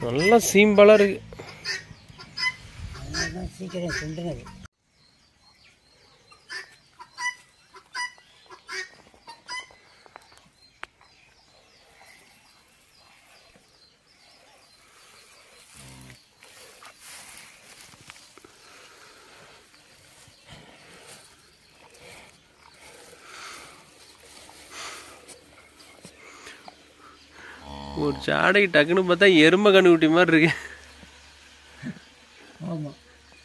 நல்லா சீம்பலாக இருக்கு அதனால தான் சீக்கிரம் சுண்டுனது ஒரு சாடைக்கு டக்குன்னு பார்த்தா எருமை கண்ணுக்குட்டி மாதிரி இருக்கு ஆமாம்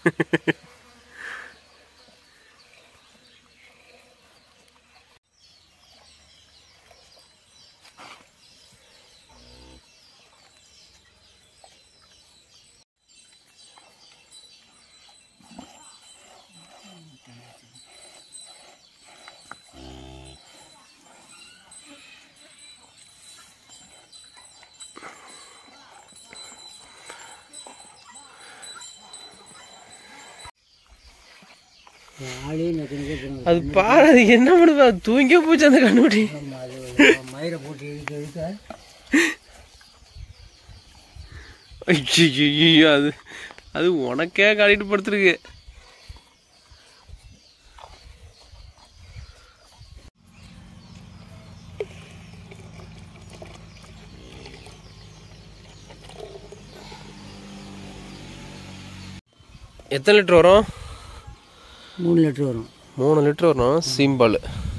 ஆளே நிற்கணும் அது பாரு அது என்ன பண்ணுது அது தூங்க போச்சு அந்த கண்ணுக்குட்டி அது மயிரை போட்டு இழுக்க இழுக்க ஐயோ அது அது உனக்கே காட்டிட்டு படுத்துருக்கு எத்தனை லிட்டர் வரும் மூணு லிட்டர் வரும் மூணு லிட்டர் வரும் சிம்பிள்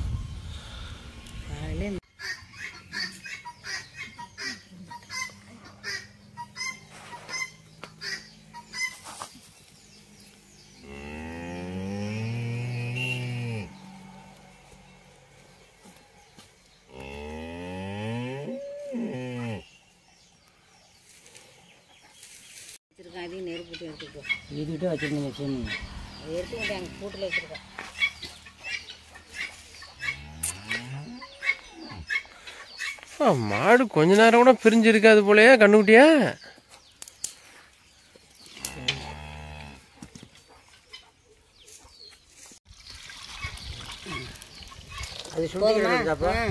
வச்சிருக்கேன் அதையும் நெருப்பு எடுத்துக்கோ இதுக்கிட்ட வச்சுருந்தீங்க சொன்னீங்க அதை எடுத்து கொண்டு அங்கே கூட்டில் வச்சிருக்கேன் ஆ, மாடு கொஞ்ச நேரம் கூட பிரிஞ்சு இருக்காது போலயே கண்ணுக்குட்டியா அது சுண்டிக்கிறதுக்கப்ப ஆ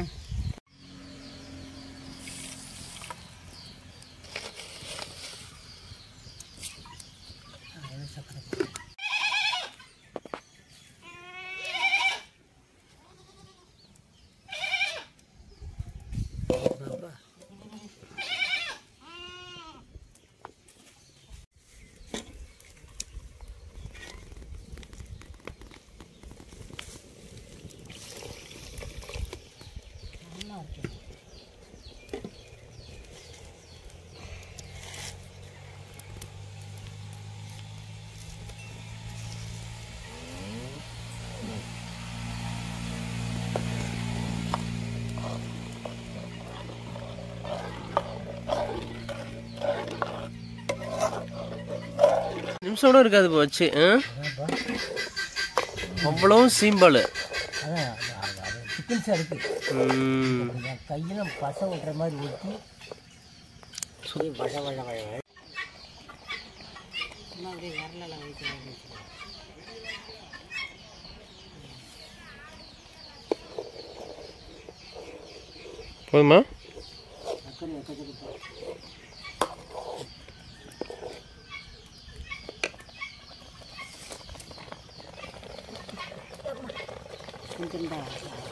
நிமிஷம் கூட இருக்காது இப்போ வச்சு ஆ? அவ்வளவும் சீம்பால் அதான் அது- அது- அது சிக்கன்ஸாக இருக்குது ம் என் கையில் பசை ஓட்டுற மாதிரி ஊற்றி வள வள வள வள சும்மா அப்படியே வரலாம் வைக்கிறாங்க போதுமா சக்கரை எக்கச்சக்க கொஞ்சம் தான்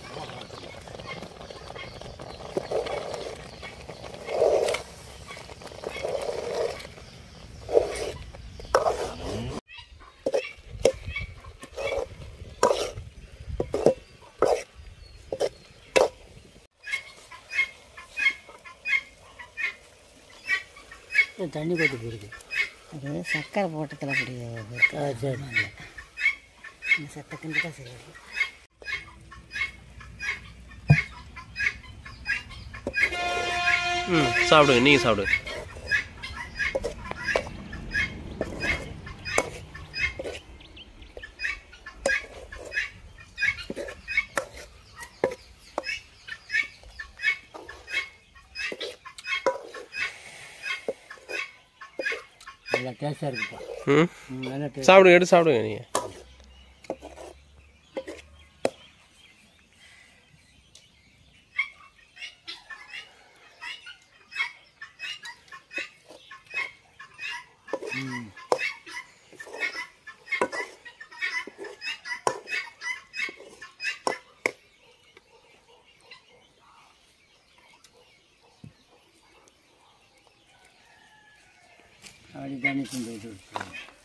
தண்ணி கொண்டு போயிருக்கு அது சக்கரை போட்டதில் அப்படி இருக்கு. ஆ சரி இந்த சட்டை கிண்டி தான் சரியா இருக்கு. ம் சாப்பிடுங்க நீங்கள் சாப்பிடுங்க நல்லா டேஸ்டாக இருக்குப்பா ம் ம், நல்லா டேஸ்ட் சாப்பிடுங்க எடுத்து சாப்பிடுங்க நீங்கள் மாடி தண்ணி திண்டு விட்டு